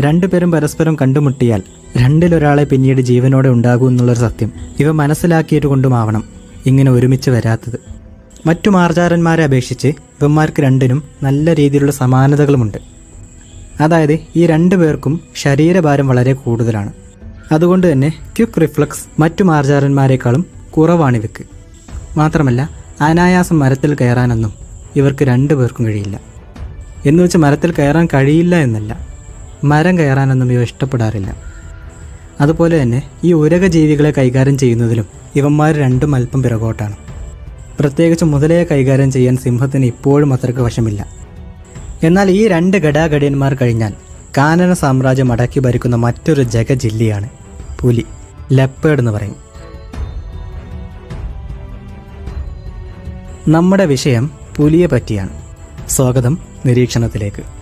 രണ്ടുപേരും പരസ്പരം കണ്ടുമുട്ടിയാൽ രണ്ടിലൊരാളെ പിന്നീട് ജീവനോടെ ഉണ്ടാകൂ എന്നുള്ളൊരു സത്യം ഇവ മനസ്സിലാക്കിയിട്ട് കൊണ്ടുമാവണം ഇങ്ങനെ ഒരുമിച്ച് വരാത്തത് മറ്റു മാർജാരന്മാരെ അപേക്ഷിച്ച് ഇവന്മാർക്ക് രണ്ടിനും നല്ല രീതിയിലുള്ള സമാനതകളുമുണ്ട് അതായത് ഈ രണ്ടു പേർക്കും ശരീരഭാരം വളരെ കൂടുതലാണ് അതുകൊണ്ട് തന്നെ ക്വിക്ക് റിഫ്ലക്സ് മറ്റു മാർജാരന്മാരെക്കാളും കുറവാണ് ഇവക്ക് മാത്രമല്ല അനായാസം മരത്തിൽ കയറാനൊന്നും ഇവർക്ക് രണ്ടു പേർക്കും കഴിയില്ല എന്ന് വെച്ച് മരത്തിൽ കയറാൻ കഴിയില്ല എന്നല്ല മരം കയറാനൊന്നും ഇവ ഇഷ്ടപ്പെടാറില്ല അതുപോലെ തന്നെ ഈ ഉരക ജീവികളെ കൈകാര്യം ചെയ്യുന്നതിലും ഇവന്മാർ രണ്ടും അല്പം പിറകോട്ടാണ് പ്രത്യേകിച്ച് മുതലയെ കൈകാര്യം ചെയ്യാൻ സിംഹത്തിന് ഇപ്പോഴും അത്രയ്ക്ക് വശമില്ല എന്നാൽ ഈ രണ്ട് ഘടാഘടിയന്മാർ കഴിഞ്ഞാൽ കാനന സാമ്രാജ്യം അടക്കി ഭരിക്കുന്ന മറ്റൊരു ജഗജില്ലിയാണ് പുലി ലെപ്പേഡ് എന്ന് പറയും നമ്മുടെ വിഷയം പുലിയെ പറ്റിയാണ് സ്വാഗതം നിരീക്ഷണത്തിലേക്ക്